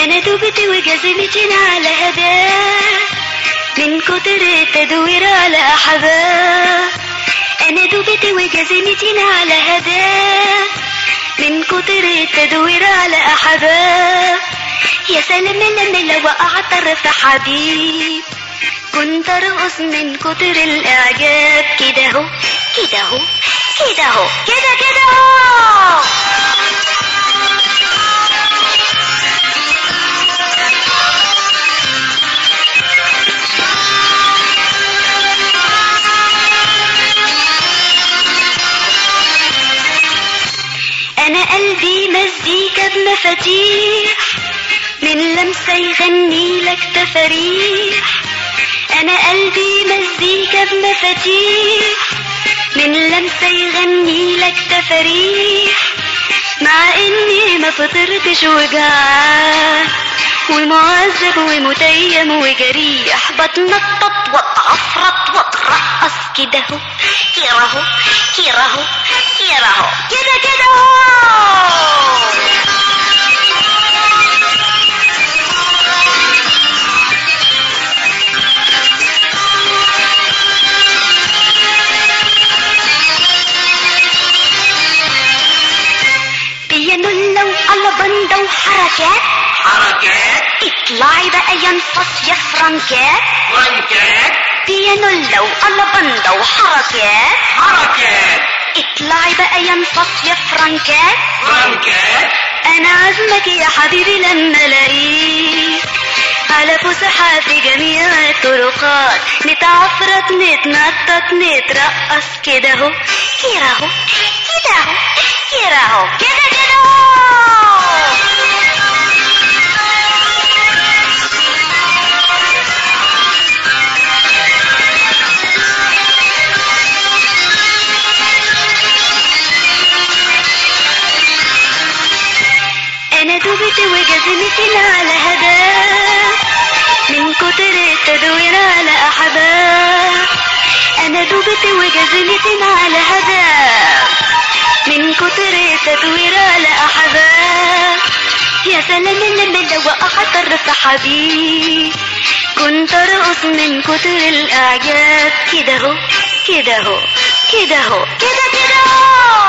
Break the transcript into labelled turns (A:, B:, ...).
A: انا دبت وجزمتي على هداه من كتر التدوير على احباب انا دبت وجزمتي على هداه من كتر التدوير على احباب يا سلام لما لو اعترف حبيب كنت ارقص من كتر الاعجاب كده اهو كده اهو كده اهو كده كده اهو انا قلبي مزيكا بمفاتيح من لمسة يغني لك تفاريح انا قلبي مزيكا بمفاتيح من لمسة يغني لك تفاريح مع اني ما فطرتش وجعان ومعذب ومتيم وجريح بتنطط واتعفرط واترقص كده اهو كده اهو كده اهو كده اهو كده كده اهو بيانو لو على بندة وحركات
B: حركات
A: اطلعي بقى ينفص يا فرنكات
B: فرنكات
A: بيانو لو على بندة وحركات
B: حركات
A: اطلعي بقى ينفص يا فرنكات
B: فرنكات
A: انا عازمك يا حبيبي لما الاقيك على فسحة في جميع الطرقات نتعفرت نتنطط نترقص كده اهو كده اهو كده اهو كده اهو كده كده اهو انا دبت وجزمت على هداه من كتر التدوير على احباب انا دبت وجزمت على هداه من كتر التدوير على احباب يا سلام لما لو اعترف حبيب كنت ارقص من كتر الاعجاب كده اهو كده اهو كده اهو كده كده اهو